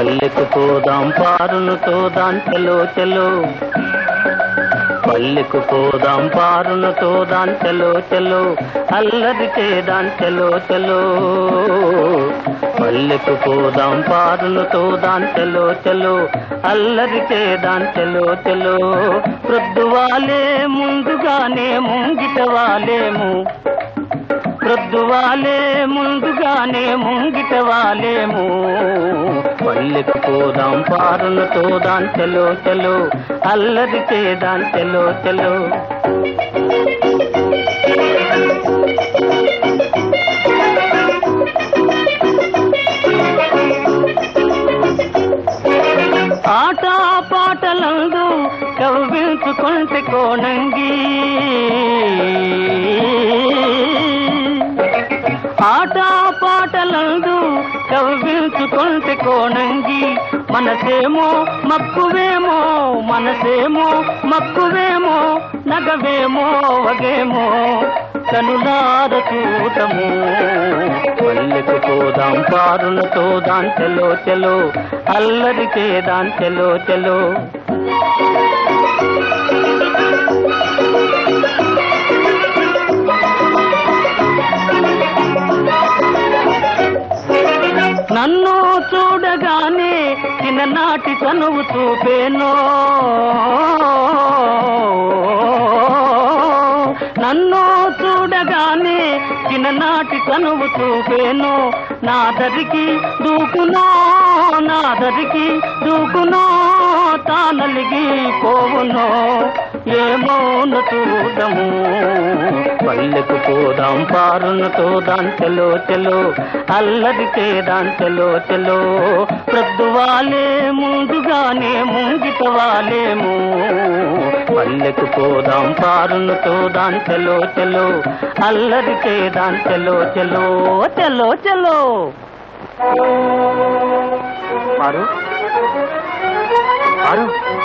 పల్లెకు పోదాం పారును తోదాం చలో చలో పల్లెకు పోదాం పారును తోదాం చలో చలో అల్లరి చేదాం చలో చలో పల్లెకు పోదాం పారును తోదాం చలో చలో అల్లరి చేదాం చలో చలో ప్రొద్దువాలే ముందుగానే ముంగిట వాలేము ప్రొద్దువాలే ముందుగానే ముంగిట వాలేము పల్లెకు పోదాం పారును తోదాం చలో చలో అల్లరి చేదాం చలో చలో ఆట పాటలందు కవ్వించుకుంటే కోణంగి ఆట పాటలందు కవ్వించుకుంటే కోణంగి మనసేమో మక్కువేమో మనసేమో మక్కువేమో నగవేమో వగేమో కనులార చూడము పల్లెకు పోదాం పారును తోదాం చలో చలో అల్లరి చేదాం చలో చలో నన్ను చూడగానే చిన్ననాటి కనువు చూపేనో నన్ను చూడగానే చిన్ననాటి కనువు చూపేను నా దరికి దూకునో నా దరికి దూకునో తానలిగి పోవునో ఏమోన చూడము పల్లెకు పోదాం పారును తోదాం చలో చలో అల్లరి చేదాం చలో చలో ప్రొద్దువాలే ముందుగానే ముంగిట వాలేము పల్లెకు పోదాం పారును తోదాం చలో చలో అల్లరి చేదాం చలో చలో చలో చలో పారు పారు